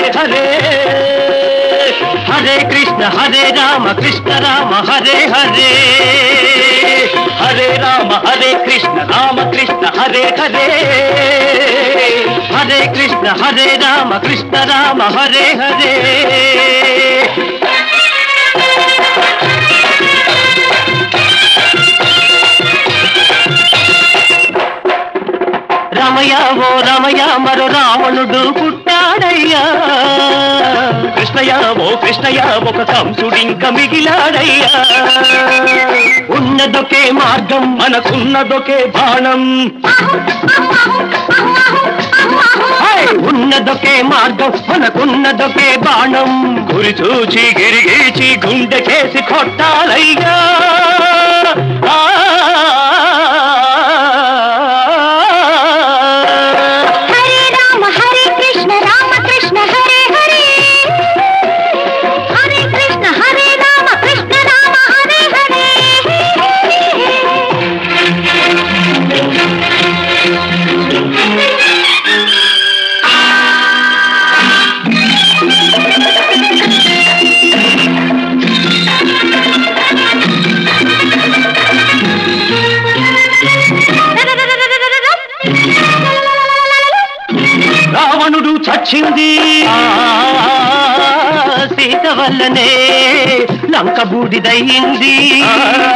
హరే హరే కృష్ణ హరే రామ కృష్ణ రామ హరే హరే హరే రామ హరే కృష్ణ రామ కృష్ణ హరే హరే హరే కృష్ణ హరే రామ కృష్ణ రామ హరే హరే రమయ ఓ రమయ మరో రావణుడు పుట్టాడయ్యా కృష్ణయ్య ఓ కృష్ణయ్య ఒక కంసుడింక మిగిలాడయ్యా ఉన్నదొకే మార్గం మనకున్నదొకే బాణం హై! ఉన్నదొకే మార్గం మనకున్నదొకే బాణం గురి చూచి గిరిగీచి గుండెకేసి కొట్టాలయ్యా ఆ! హరే రామ హరే కృష్ణ రామ కృష్ణ హరే హరే హరే కృష్ణ హరే రామ కృష్ణ రామ హరే హరే రావణుడు చచ్చింది ఆ, సీత వల్లనే లంక బూడిదయ్యింది ఆ,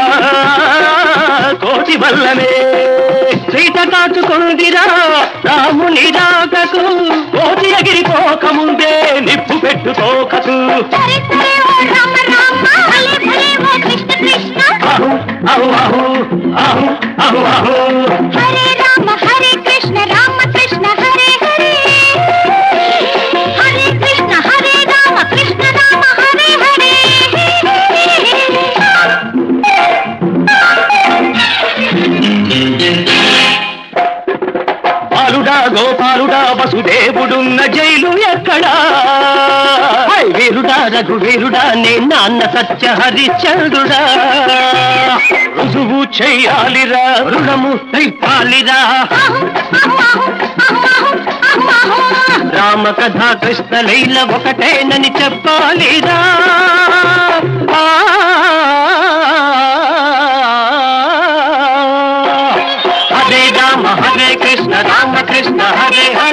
కోటి వల్లనే సీత కాచుకుందిరా రాముని రాకకు కోటి ఎగిరిపోకముందే నిప్పు పెట్టుకోకకు సరే సరే ఓ రామ రామ భలే భలే ఓ కృష్ణ కృష్ణ అహు అహు అహు అహు అహు అహు హరే రామ హరే కృష్ణ రామ కృష్ణ హరే హరే హరే కృష్ణ హరే రామ కృష్ణ రామ హరే హరే బాలుడా గోపాలుడా వసుదేవుడున్న జైలు ఎక్కడా హై వీరుడా రఘువీరుడా నే నాన్న సత్య హరిచంద్రుడా రుజువు చెయ్యాలిరా రుణము తెప్పాలిరా రామ కథ కృష్ణ లీల ఒకటేనని చెప్పాలిరా ఆ, హరే రామ హరే కృష్ణ రామ కృష్ణ హరే హరే